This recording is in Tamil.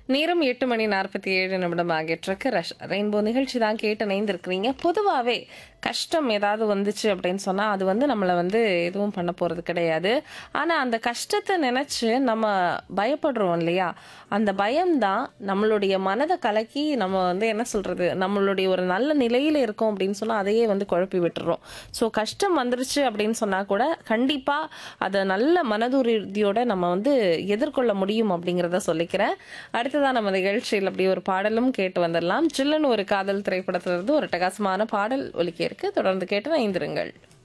நேரம் எட்டு மணி நாற்பத்தி ஏழு நிமிடம் ஆகிட்டிருக்கு ரஷ் ரெயின்போ நிகழ்ச்சி தான் கேட்டு இணைந்திருக்கிறீங்க பொதுவாகவே கஷ்டம் ஏதாவது வந்துச்சு அப்படின்னு சொன்னால் அது வந்து நம்மளை வந்து எதுவும் பண்ண போகிறது கிடையாது ஆனால் அந்த கஷ்டத்தை நினச்சி நம்ம பயப்படுறோம் இல்லையா அந்த பயம்தான் நம்மளுடைய மனதை கலக்கி நம்ம வந்து என்ன சொல்கிறது நம்மளுடைய ஒரு நல்ல நிலையில் இருக்கோம் அப்படின்னு சொன்னால் அதையே வந்து குழப்பி விட்டுறோம் ஸோ கஷ்டம் வந்துருச்சு அப்படின்னு சொன்னால் கூட கண்டிப்பாக அதை நல்ல மனதுறுதியோட நம்ம வந்து எதிர்கொள்ள முடியும் அப்படிங்கிறத சொல்லிக்கிறேன் அடுத்ததான் நம்ம நிகழ்ச்சியில் அப்படி ஒரு பாடலும் கேட்டு வந்துடலாம் சில்லுன்னு ஒரு காதல் திரைப்படத்திலிருந்து ஒரு டகாசமான பாடல் ஒலிக்க இருக்கு தொடர்ந்து கேட்டு ஐந்திருங்கள்